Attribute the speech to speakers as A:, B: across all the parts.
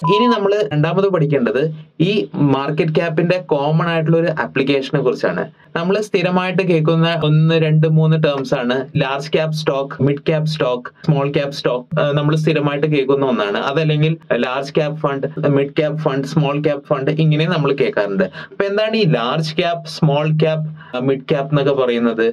A: ഇനി നമ്മൾ രണ്ടാമത് പഠിക്കേണ്ടത് ഈ മാർക്കറ്റ് ക്യാപ്പിന്റെ കോമൺ ആയിട്ടുള്ള ഒരു ആപ്ലിക്കേഷനെ കുറിച്ചാണ് നമ്മൾ സ്ഥിരമായിട്ട് കേൾക്കുന്ന ഒന്ന് രണ്ട് മൂന്ന് ടേംസ് ആണ് large cap stock mid cap stock small cap stock നമ്മൾ സ്ഥിരമായിട്ട് കേൾക്കുന്ന ഒന്നാണ് അതല്ലെങ്കിൽ large cap fund mid cap fund small cap fund ഇങ്ങനെ നമ്മൾ കേൾക്കാറുണ്ട് അപ്പൊ എന്താണ് ഈ large cap small cap mid cap എന്നൊക്കെ പറയുന്നത്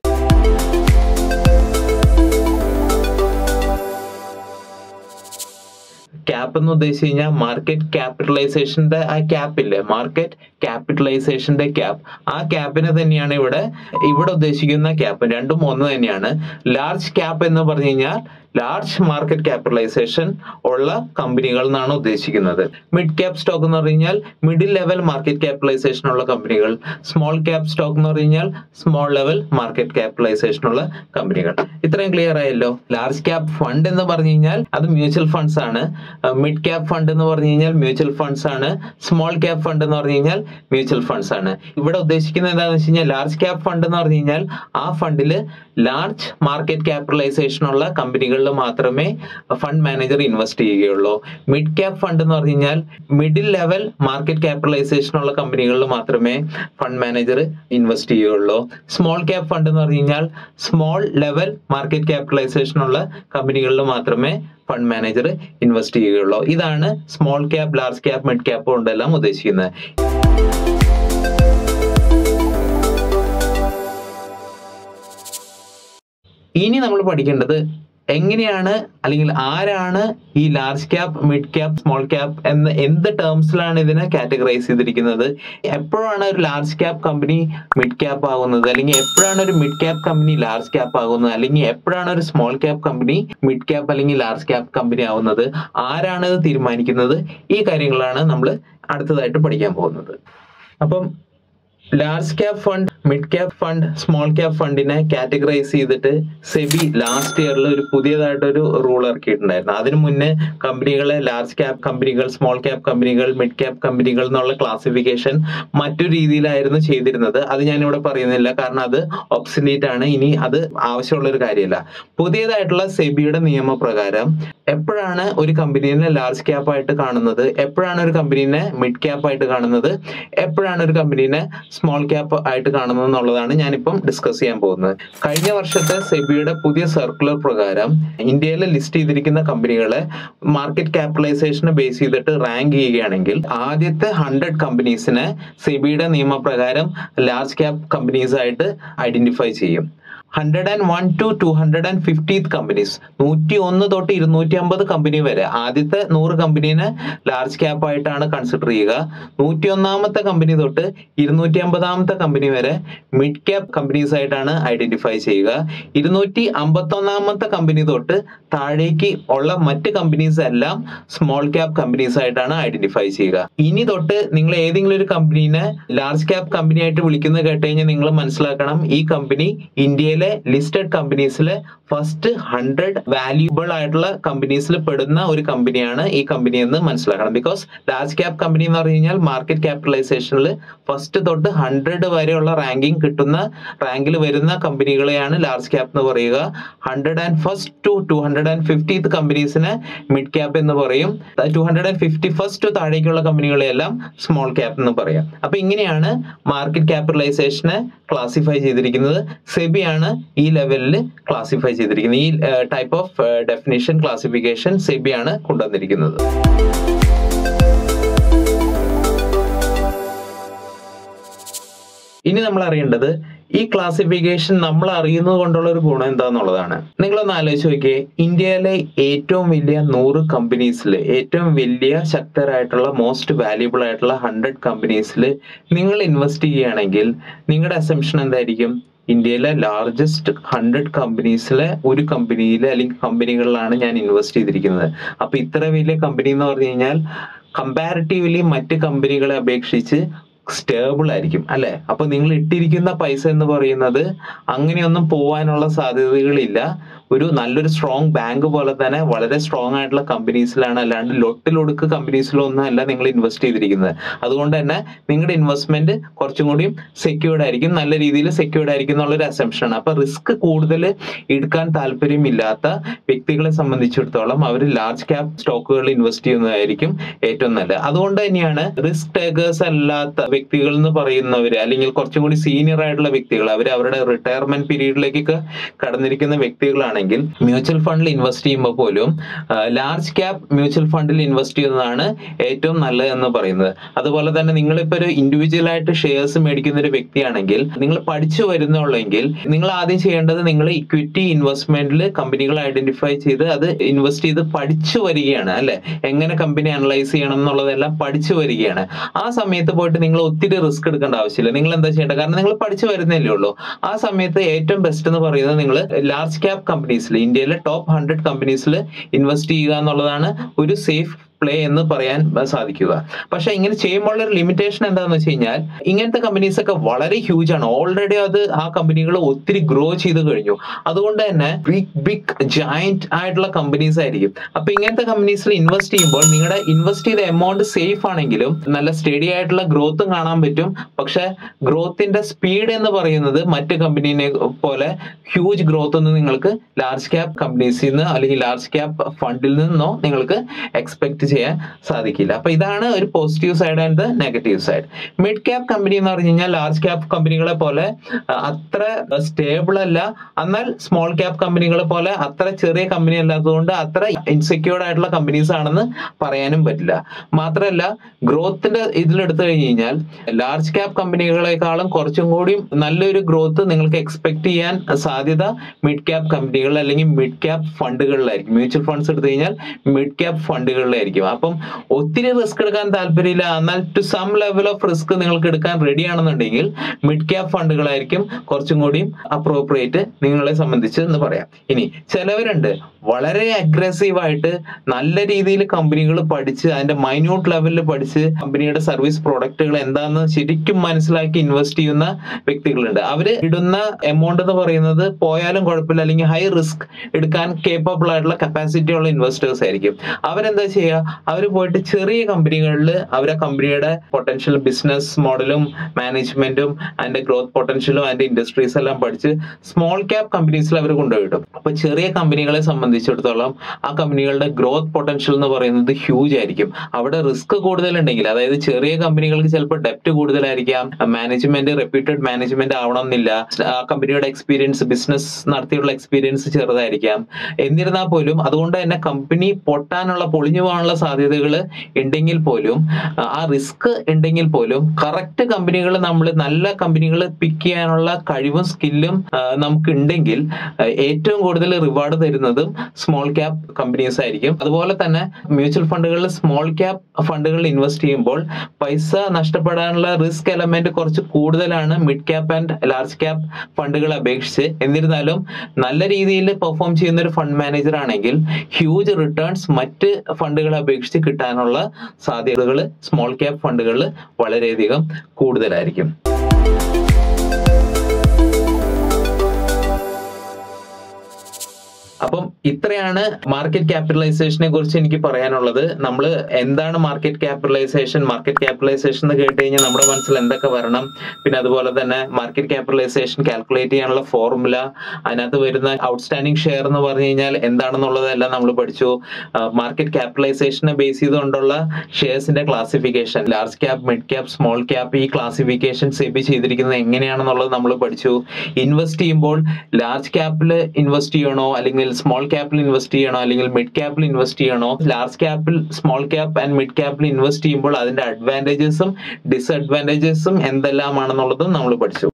A: ക്യാപ്പ് എന്ന് ഉദ്ദേശിച്ച് കഴിഞ്ഞാൽ മാർക്കറ്റ് ക്യാപിറ്റലൈസേഷന്റെ ആ ക്യാപ്പ് ഇല്ലേ മാർക്കറ്റ് ക്യാപിറ്റലൈസേഷന്റെ ക്യാപ്പ് ആ ക്യാപ്പിനെ തന്നെയാണ് ഇവിടെ ഇവിടെ ഉദ്ദേശിക്കുന്ന ക്യാപ്പ് രണ്ടും ഒന്ന് തന്നെയാണ് ലാർജ് ക്യാപ്പ് എന്ന് പറഞ്ഞു കഴിഞ്ഞാൽ ലാർജ് മാർക്കറ്റ് ക്യാപിറ്റലൈസേഷൻ ഉള്ള കമ്പനികൾ എന്നാണ് ഉദ്ദേശിക്കുന്നത് മിഡ് ക്യാപ് സ്റ്റോക്ക് എന്ന് പറഞ്ഞു കഴിഞ്ഞാൽ മിഡിൽ ലെവൽ മാർക്കറ്റ് ക്യാപിറ്റലൈസേഷൻ ഉള്ള കമ്പനികൾ സ്മോൾ ക്യാപ് സ്റ്റോക്ക് എന്ന് പറഞ്ഞു കഴിഞ്ഞാൽ സ്മോൾ ലെവൽ മാർക്കറ്റ് ക്യാപിറ്റലൈസേഷൻ ഉള്ള കമ്പനികൾ ഇത്രയും ക്ലിയർ ആയല്ലോ ലാർജ് ക്യാപ് ഫണ്ട് എന്ന് പറഞ്ഞു കഴിഞ്ഞാൽ അത് മ്യൂച്വൽ ഫണ്ട്സ് ആണ് മിഡ് ക്യാപ് ഫണ്ട് എന്ന് പറഞ്ഞു കഴിഞ്ഞാൽ മ്യൂച്വൽ ഫണ്ട്സ് ആണ് സ്മോൾ ക്യാപ് ഫണ്ട് എന്ന് പറഞ്ഞു കഴിഞ്ഞാൽ മ്യൂച്വൽ ഫണ്ട്സ് ആണ് ഇവിടെ ഉദ്ദേശിക്കുന്നത് എന്താണെന്ന് വെച്ച് കഴിഞ്ഞാൽ ലാർജ് ക്യാപ് ഫണ്ട് എന്ന് പറഞ്ഞു കഴിഞ്ഞാൽ ആ ഫണ്ടിൽ ലാർജ് മാർക്കറ്റ് ക്യാപിറ്റലൈസേഷൻ ഉള്ള കമ്പനികളിൽ മാത്രമേ ഫണ്ട് മാനേജർ ഇൻവെസ്റ്റ് ചെയ്യുകയുള്ളൂ മിഡ് ക്യാപ് ഫണ്ട് എന്ന് പറഞ്ഞു കഴിഞ്ഞാൽ മിഡിൽ ലെവൽ മാർക്കറ്റ് ക്യാപിറ്റലൈസേഷൻ ഉള്ള കമ്പനികളിൽ മാത്രമേ ഫണ്ട് മാനേജർ ഇൻവെസ്റ്റ് ചെയ്യുകയുള്ളൂ സ്മോൾ ക്യാപ് ഫണ്ട് എന്ന് പറഞ്ഞു കഴിഞ്ഞാൽ സ്മോൾ ലെവൽ മാർക്കറ്റ് ക്യാപിറ്റലൈസേഷൻ ഉള്ള കമ്പനികളിൽ മാത്രമേ ഫണ്ട് മാനേജർ ഇൻവെസ്റ്റ് ചെയ്യുകയുള്ളൂ ഇതാണ് small cap large cap mid cap കൊണ്ടെല്ലാം ഉദ്ദേശിക്കുന്നത് ഇനി നമ്മൾ പഠിക്കേണ്ടത് എങ്ങനെയാണ് അല്ലെങ്കിൽ ആരാണ് ഈ large cap mid cap small cap എന്ന എന്ത് ടേംസിലാണ് ഇതിനെ കാറ്റഗറൈസ് ചെയ്തിരിക്കുന്നത് എപ്പോഴാണ് ഒരു large cap company mid cap ആകുന്നത് അല്ലെങ്കിൽ എപ്പോഴാണ് ഒരു mid cap company large cap ആകുന്നത് അല്ലെങ്കിൽ എപ്പോഴാണ് ഒരു small cap company mid cap അല്ലെങ്കിൽ ലാർജ് ക്യാപ് കമ്പനി ആവുന്നത് ആരാണ് ഇത് തീരുമാനിക്കുന്നത് ഈ കാര്യങ്ങളാണ് നമ്മൾ അടുത്തതായിട്ട് പഠിക്കാൻ പോകുന്നത് അപ്പം large cap fund mid cap fund small cap ഫണ്ടിനെ കാറ്റഗറൈസ് ചെയ്തിട്ട് സെബി ലാസ്റ്റ് ഇയറിൽ ഒരു പുതിയതായിട്ടൊരു റൂൾ ഇറക്കിയിട്ടുണ്ടായിരുന്നു അതിനു മുന്നേ കമ്പനികളെ ലാർജ് ക്യാപ് കമ്പനികൾ സ്മോൾ ക്യാപ് കമ്പനികൾ മിഡ് ക്യാപ് കമ്പനികൾ എന്നുള്ള ക്ലാസിഫിക്കേഷൻ മറ്റു രീതിയിലായിരുന്നു ചെയ്തിരുന്നത് അത് ഞാൻ ഇവിടെ പറയുന്നില്ല കാരണം അത് ഒബ്സലീറ്റ് ആണ് ഇനി അത് ആവശ്യമുള്ള ഒരു കാര്യമല്ല പുതിയതായിട്ടുള്ള സെബിയുടെ നിയമപ്രകാരം എപ്പോഴാണ് ഒരു കമ്പനീനെ ലാർജ് ക്യാപ്പ് ആയിട്ട് കാണുന്നത് എപ്പോഴാണ് ഒരു കമ്പനീനെ മിഡ് ക്യാപ്പ് ആയിട്ട് കാണുന്നത് എപ്പോഴാണ് ഒരു കമ്പനീനെ സ്മോൾ ക്യാപ്പ് ആയിട്ട് കാണുന്നത് എന്നുള്ളതാണ് ഞാനിപ്പം ഡിസ്കസ് ചെയ്യാൻ പോകുന്നത് കഴിഞ്ഞ വർഷത്തെ സെബിയുടെ പുതിയ സർക്കുലർ പ്രകാരം ഇന്ത്യയിൽ ലിസ്റ്റ് ചെയ്തിരിക്കുന്ന കമ്പനികളെ മാർക്കറ്റ് ക്യാപിറ്റലൈസേഷനെ ബേസ് ചെയ്തിട്ട് റാങ്ക് ചെയ്യുകയാണെങ്കിൽ ആദ്യത്തെ ഹൺഡ്രഡ് കമ്പനീസിനെ സെബിയുടെ നിയമപ്രകാരം ലാർജ് ക്യാപ് കമ്പനീസ് ആയിട്ട് ഐഡന്റിഫൈ ചെയ്യും hundred and one to two hundred and fiftieth companies നൂറ്റി ഒന്ന് തൊട്ട് ഇരുന്നൂറ്റി അമ്പത് കമ്പനി വരെ ആദ്യത്തെ നൂറ് കമ്പനീനെ ലാർജ് ക്യാപ്പ് ആയിട്ടാണ് കൺസിഡർ ചെയ്യുക നൂറ്റി ഒന്നാമത്തെ കമ്പനി തൊട്ട് ഇരുന്നൂറ്റി അമ്പതാമത്തെ കമ്പനി വരെ മിഡ് ക്യാപ് കമ്പനീസ് ആയിട്ടാണ് ഐഡന്റിഫൈ ചെയ്യുക ഇരുന്നൂറ്റി അമ്പത്തൊന്നാമത്തെ കമ്പനി തൊട്ട് താഴേക്ക് ഉള്ള മറ്റ് കമ്പനീസ് എല്ലാം സ്മോൾ ക്യാപ് കമ്പനീസ് ആയിട്ടാണ് ഐഡന്റിഫൈ ചെയ്യുക ഇനി തൊട്ട് നിങ്ങൾ ഏതെങ്കിലും ഒരു കമ്പനീനെ ലാർജ് ക്യാപ് കമ്പനി ആയിട്ട് വിളിക്കുന്നത് കേട്ട് കഴിഞ്ഞാൽ നിങ്ങൾ മനസ്സിലാക്കണം ഈ കമ്പനി ഇന്ത്യയിലെ ലിസ്റ്റഡ് കമ്പനീസിലെ ഫസ്റ്റ് ഹൺഡ്രഡ് വാല്യൂബിൾ ആയിട്ടുള്ള കമ്പനീസിൽ പെടുന്ന ഒരു കമ്പനിയാണ് ഈ കമ്പനി എന്ന് മനസ്സിലാക്കണം ബിക്കോസ് ലാർജ് ക്യാപ് കമ്പനി എന്ന് പറഞ്ഞു കഴിഞ്ഞാൽ മാർക്കറ്റ് ക്യാപിറ്റലൈസേഷനിൽ ഫസ്റ്റ് തൊട്ട് ഹൺഡ്രഡ് വരെയുള്ള റാങ്കിങ് കിട്ടുന്ന റാങ്കിൽ വരുന്ന കമ്പനികളെയാണ് ലാർജ് ക്യാപ് എന്ന് പറയുക hundred and first to two hundred and fiftieth കമ്പനീസിനെ മിഡ് ക്യാപ് എന്ന് പറയും two hundred and fifty first to താഴേക്കുള്ള കമ്പനികളെല്ലാം സ്മോൾ ക്യാപ് എന്ന് പറയാം അപ്പൊ ഇങ്ങനെയാണ് മാർക്കറ്റ് ക്യാപിറ്റലൈസേഷനെ ക്ലാസിഫൈ ചെയ്തിരിക്കുന്നത് സെബിയാണ് ഈ ലെവലിൽ ക്ലാസിഫൈ ചെയ്തിരിക്കുന്നത് ഈ ടൈപ്പ് ഓഫ് ഡെഫിനിഷൻ ക്ലാസിഫിക്കേഷൻ സെബിയാണ് കൊണ്ടുവന്നിരിക്കുന്നത് ഇനി നമ്മൾ അറിയേണ്ടത് ഈ ക്ലാസിഫിക്കേഷൻ നമ്മൾ അറിയുന്നത് കൊണ്ടുള്ള ഒരു ഗുണം എന്താന്നുള്ളതാണ് നിങ്ങളൊന്ന് ആലോചിച്ച് നോക്കിയേ ഇന്ത്യയിലെ ഏറ്റവും വലിയ നൂറ് കമ്പനീസിൽ ഏറ്റവും വലിയ ശക്തരായിട്ടുള്ള മോസ്റ്റ് വാല്യുബിൾ ആയിട്ടുള്ള ഹൺഡ്രഡ് കമ്പനീസിൽ നിങ്ങൾ ഇൻവെസ്റ്റ് ചെയ്യുകയാണെങ്കിൽ നിങ്ങളുടെ അസംഷൻ എന്തായിരിക്കും ഇന്ത്യയിലെ ലാർജസ്റ്റ് ഹൺഡ്രഡ് കമ്പനീസിലെ ഒരു കമ്പനിയിൽ അല്ലെങ്കിൽ കമ്പനികളിലാണ് ഞാൻ ഇൻവെസ്റ്റ് ചെയ്തിരിക്കുന്നത് അപ്പൊ ഇത്ര വലിയ കമ്പനി എന്ന് പറഞ്ഞു കഴിഞ്ഞാൽ കമ്പാരിറ്റീവ്ലി മറ്റ് കമ്പനികളെ അപേക്ഷിച്ച് സ്റ്റേബിൾ ആയിരിക്കും അല്ലെ അപ്പൊ നിങ്ങൾ ഇട്ടിരിക്കുന്ന പൈസ എന്ന് പറയുന്നത് അങ്ങനെയൊന്നും പോവാനുള്ള സാധ്യതകളില്ല ഒരു നല്ലൊരു സ്ട്രോങ് ബാങ്ക് പോലെ തന്നെ വളരെ സ്ട്രോങ് ആയിട്ടുള്ള കമ്പനീസിലാണ് അല്ലാണ്ട് ലൊട്ടിലൊടുക്ക് കമ്പനീസിലൊന്നും അല്ല നിങ്ങൾ ഇൻവെസ്റ്റ് ചെയ്തിരിക്കുന്നത് അതുകൊണ്ട് തന്നെ നിങ്ങളുടെ ഇൻവെസ്റ്റ്മെന്റ് കുറച്ചും കൂടിയും സെക്യൂർഡ് ആയിരിക്കും നല്ല രീതിയിൽ സെക്യൂർഡ് ആയിരിക്കും എന്നുള്ളൊരു അസംഷൻ ആണ് അപ്പൊ റിസ്ക് കൂടുതൽ എടുക്കാൻ താല്പര്യമില്ലാത്ത വ്യക്തികളെ സംബന്ധിച്ചിടത്തോളം അവർ ലാർജ് ക്യാപ് സ്റ്റോക്കുകളിൽ ഇൻവെസ്റ്റ് ചെയ്യുന്നതായിരിക്കും ഏറ്റവും നല്ലത് അതുകൊണ്ട് തന്നെയാണ് റിസ്ക് ടേക്കേഴ്സ് അല്ലാത്ത വ്യക്തികൾ എന്ന് പറയുന്നവര് അല്ലെങ്കിൽ കുറച്ചും കൂടി സീനിയർ ആയിട്ടുള്ള വ്യക്തികൾ അവർ അവരുടെ റിട്ടയർമെന്റ് പീരീഡിലേക്കൊക്കെ കടന്നിരിക്കുന്ന വ്യക്തികളാണെങ്കിൽ മ്യൂച്വൽ ഫണ്ടിൽ ഇൻവെസ്റ്റ് ചെയ്യുമ്പോൾ പോലും ലാർജ് ക്യാപ് മ്യൂച്വൽ ഫണ്ടിൽ ഇൻവെസ്റ്റ് ചെയ്യുന്നതാണ് ഏറ്റവും നല്ലത് എന്ന് പറയുന്നത് അതുപോലെ തന്നെ നിങ്ങളിപ്പോ ഒരു ഇൻഡിവിജ്വൽ ആയിട്ട് ഷെയർസ് മേടിക്കുന്ന ഒരു വ്യക്തിയാണെങ്കിൽ നിങ്ങൾ പഠിച്ചു വരുന്നുള്ളെങ്കിൽ നിങ്ങൾ ആദ്യം ചെയ്യേണ്ടത് നിങ്ങൾ ഇക്വിറ്റി ഇൻവെസ്റ്റ്മെന്റിൽ കമ്പനികൾ ഐഡന്റിഫൈ ചെയ്ത് അത് ഇൻവെസ്റ്റ് ചെയ്ത് പഠിച്ചു വരികയാണ് അല്ലെ എങ്ങനെ കമ്പനി അനലൈസ് ചെയ്യണം എന്നുള്ളതെല്ലാം പഠിച്ചു വരികയാണ് ആ സമയത്ത് പോയിട്ട് നിങ്ങൾ ഒത്തിരി റിസ്ക് എടുക്കേണ്ട ആവശ്യമില്ല നിങ്ങൾ എന്താ ചെയ്യേണ്ടത് കാരണം നിങ്ങൾ പഠിച്ചു വരുന്നല്ലേ ഉള്ളൂ ആ സമയത്ത് ഏറ്റവും ബെസ്റ്റ് എന്ന് പറയുന്നത് നിങ്ങൾ ലാർജ് ക്യാപ് കമ്പനീസിൽ ഇന്ത്യയിലെ ടോപ്പ് ഹൺഡ്രഡ് കമ്പനീസിൽ ഇൻവെസ്റ്റ് ചെയ്യുക എന്നുള്ളതാണ് ഒരു സേഫ് പ്ലേ എന്ന് പറയാൻ സാധിക്കുക പക്ഷെ ഇങ്ങനെ ചെയ്യുമ്പോൾ ഒരു ലിമിറ്റേഷൻ എന്താണെന്ന് വെച്ച് കഴിഞ്ഞാൽ ഇങ്ങനത്തെ കമ്പനീസ് ഒക്കെ വളരെ ഹ്യൂജ് ആണ് ഓൾറെഡി അത് ആ കമ്പനികൾ ഒത്തിരി ഗ്രോ ചെയ്ത് കഴിഞ്ഞു അതുകൊണ്ട് തന്നെ ബിഗ് ബിഗ് ജയന്റ് ആയിട്ടുള്ള കമ്പനീസ് ആയിരിക്കും അപ്പൊ ഇങ്ങനത്തെ കമ്പനീസിൽ ഇൻവെസ്റ്റ് ചെയ്യുമ്പോൾ നിങ്ങളുടെ ഇൻവെസ്റ്റ് ചെയ്ത എമൗണ്ട് സേഫ് ആണെങ്കിലും നല്ല സ്റ്റഡി ആയിട്ടുള്ള ഗ്രോത്തും കാണാൻ പറ്റും പക്ഷെ ഗ്രോത്തിന്റെ സ്പീഡ് എന്ന് പറയുന്നത് മറ്റ് കമ്പനീനെ പോലെ ഹ്യൂജ് ഗ്രോത്ത് ഒന്നും നിങ്ങൾക്ക് ലാർജ് ക്യാപ് കമ്പനീസിൽ നിന്ന് അല്ലെങ്കിൽ ലാർജ് ക്യാപ് ഫണ്ടിൽ നിന്നോ നിങ്ങൾക്ക് എക്സ്പെക്ട് ചെയ്യാൻ സാധിക്കില്ല അപ്പൊ ഇതാണ് ഒരു positive side and the negative side mid cap company എന്ന് പറഞ്ഞു കഴിഞ്ഞാൽ ലാർജ് ക്യാപ് കമ്പനികളെ പോലെ അഹ് അത്ര സ്റ്റേബിൾ അല്ല എന്നാൽ സ്മോൾ ക്യാപ് കമ്പനികളെ പോലെ അത്ര ചെറിയ കമ്പനി അല്ലാത്തതുകൊണ്ട് അത്ര ഇൻസെക്യൂർഡ് ആയിട്ടുള്ള കമ്പനീസ് ആണെന്ന് പറയാനും പറ്റില്ല മാത്രമല്ല ഗ്രോത്തിന്റെ ഇതിലെടുത്തു കഴിഞ്ഞ് കഴിഞ്ഞാൽ ലാർജ് ക്യാപ് കമ്പനികളെക്കാളും കുറച്ചും കൂടി നല്ലൊരു ഗ്രോത്ത് നിങ്ങൾക്ക് എക്സ്പെക്ട് ചെയ്യാൻ സാധ്യത മിഡ് ക്യാപ് കമ്പനികൾ അല്ലെങ്കിൽ മിഡ് ക്യാപ് ഫണ്ടുകളിലായിരിക്കും മ്യൂച്വൽ ഫണ്ട്സ് എടുത്തു കഴിഞ്ഞാൽ മിഡ് ക്യാപ് ഫണ്ടുകളിലായിരിക്കും അപ്പം ഒത്തിരി റിസ്ക് എടുക്കാൻ താല്പര്യമില്ല എന്നാൽ to some level of risk നിങ്ങൾക്ക് എടുക്കാൻ റെഡി ആണെന്നുണ്ടെങ്കിൽ മിഡ് ക്യാപ് ഫണ്ടുകളായിരിക്കും കുറച്ചും കൂടിയും അപ്രോപ്രിയേറ്റ് നിങ്ങളെ സംബന്ധിച്ച് എന്ന് പറയാം ഇനി ചിലവരുണ്ട് വളരെ അഗ്രസീവ് ആയിട്ട് നല്ല രീതിയിൽ കമ്പനികൾ പഠിച്ച് അതിന്റെ മൈന്യൂട്ട് ലെവലിൽ പഠിച്ച് കമ്പനിയുടെ സർവീസ് പ്രോഡക്റ്റുകൾ എന്താണെന്ന് ശരിക്കും മനസ്സിലാക്കി ഇൻവെസ്റ്റ് ചെയ്യുന്ന വ്യക്തികളുണ്ട് അവര് ഇടുന്ന എമൗണ്ട് എന്ന് പറയുന്നത് പോയാലും കുഴപ്പമില്ല അല്ലെങ്കിൽ ഹൈ റിസ്ക് എടുക്കാൻ കേപ്പബിൾ ആയിട്ടുള്ള കപ്പാസിറ്റി ഉള്ള ഇൻവെസ്റ്റേഴ്സ് ആയിരിക്കും അവരെന്താ ചെയ്യുക അവർ പോയിട്ട് ചെറിയ കമ്പനികളിൽ അവരെ കമ്പനിയുടെ പൊട്ടൻഷ്യൽ ബിസിനസ് മോഡലും മാനേജ്മെന്റും അതിന്റെ ഗ്രോത്ത് പൊട്ടൻഷ്യലും അതിന്റെ ഇൻഡസ്ട്രീസ് എല്ലാം പഠിച്ച് സ്മോൾ ക്യാപ് കമ്പനീസിൽ അവർ കൊണ്ടുപോയിടും അപ്പൊ ചെറിയ കമ്പനികളെ സംബന്ധിച്ചിടത്തോളം ആ കമ്പനികളുടെ ഗ്രോത്ത് പൊട്ടൻഷ്യൽ എന്ന് പറയുന്നത് ഹ്യൂജ് ആയിരിക്കും അവിടെ റിസ്ക് കൂടുതലുണ്ടെങ്കിൽ അതായത് ചെറിയ കമ്പനികൾക്ക് ചിലപ്പോൾ ഡെപ്റ്റ് കൂടുതലായിരിക്കാം മാനേജ്മെന്റ് റെപ്യൂട്ടഡ് മാനേജ്മെന്റ് ആവണം എന്നില്ല ആ കമ്പനിയുടെ എക്സ്പീരിയൻസ് ബിസിനസ് നടത്തിയുള്ള എക്സ്പീരിയൻസ് ചെറുതായിരിക്കാം എന്നിരുന്നാൽ പോലും അതുകൊണ്ട് തന്നെ കമ്പനി പൊട്ടാനുള്ള പൊളിഞ്ഞു പോകാനുള്ള സാധ്യതകൾ ഉണ്ടെങ്കിൽ പോലും ആ റിസ്ക് ഉണ്ടെങ്കിൽ പോലും കറക്റ്റ് കമ്പനികൾ നമ്മൾ നല്ല കമ്പനികൾ പിക്ക് ചെയ്യാനുള്ള കഴിവും സ്കില്ലും നമുക്ക് ഉണ്ടെങ്കിൽ ആ, ഏറ്റവും കൂടുതൽ റിവാർഡ് തരുന്നതും സ്മോൾ ക്യാപ് കമ്പനീസ് ആയിരിക്കും അതുപോലെ തന്നെ മ്യൂച്വൽ ഫണ്ടുകളിൽ സ്മോൾ ക്യാപ് ഫണ്ടുകളിൽ ഇൻവെസ്റ്റ് ചെയ്യുമ്പോൾ പൈസ നഷ്ടപ്പെടാനുള്ള റിസ്ക് എലമെന്റ് കുറച്ച് കൂടുതലാണ് mid cap and large cap ഫണ്ടുകളെ അപേക്ഷിച്ച് എന്നിരുന്നാലും നല്ല രീതിയിൽ പെർഫോം ചെയ്യുന്ന ഒരു ഫണ്ട് മാനേജർ ആണെങ്കിൽ ഹ്യൂജ് റിട്ടേൺസ് മറ്റ് ഫണ്ടുകളെ അപേക്ഷിച്ച് കിട്ടാനുള്ള സാധ്യതകൾ സ്മോൾ ക്യാപ് ഫണ്ടുകളിൽ വളരെയധികം കൂടുതലായിരിക്കും അപ്പം ഇത്രയാണ് മാർക്കറ്റ് ക്യാപിറ്റലൈസേഷനെ കുറിച്ച് എനിക്ക് പറയാനുള്ളത് നമ്മൾ എന്താണ് മാർക്കറ്റ് ക്യാപിറ്റലൈസേഷൻ മാർക്കറ്റ് ക്യാപിറ്റലൈസേഷൻ എന്ന് കേട്ട് കഴിഞ്ഞാൽ നമ്മുടെ മനസ്സിൽ എന്തൊക്കെ വരണം പിന്നെ അതുപോലെ തന്നെ മാർക്കറ്റ് ക്യാപിറ്റലൈസേഷൻ കാൽക്കുലേറ്റ് ചെയ്യാനുള്ള ഫോർമുല അതിനകത്ത് വരുന്ന ഔട്ട്സ്റ്റാൻഡിംഗ് ഷെയർ എന്ന് പറഞ്ഞു കഴിഞ്ഞാൽ എന്താണെന്നുള്ളതെല്ലാം നമ്മൾ പഠിച്ചു മാർക്കറ്റ് ക്യാപിറ്റലൈസേഷനെ ബേസ് ചെയ്തുകൊണ്ടുള്ള ഷെയർസിന്റെ classification large cap mid cap small cap ഈ ക്ലാസിഫിക്കേഷൻ സെബി ചെയ്തിരിക്കുന്നത് എങ്ങനെയാണെന്നുള്ളത് നമ്മൾ പഠിച്ചു ഇൻവെസ്റ്റ് ചെയ്യുമ്പോൾ ലാർജ് ക്യാപ്പിൽ ഇൻവെസ്റ്റ് ചെയ്യണോ അല്ലെങ്കിൽ സ്മോൾ ക്യാപ്പിൽ ഇൻവെസ്റ്റ് ചെയ്യണോ അല്ലെങ്കിൽ മിഡ് ക്യാപ്പിൽ ഇൻവെസ്റ്റ് ചെയ്യണോ ലാർജ് ക്യാപ്പിൽ സ്മോൾ ക്യാപ്പ് ആൻഡ് മിഡ് ക്യാപ്പിൽ ഇൻവെസ്റ്റ് ചെയ്യുമ്പോൾ അതിന്റെ അഡ്വാൻറ്റേജസും ഡിസഡ്വാൻറ്റേജസും എന്തെല്ലാമാണെന്നുള്ളതും നമ്മൾ പഠിച്ചു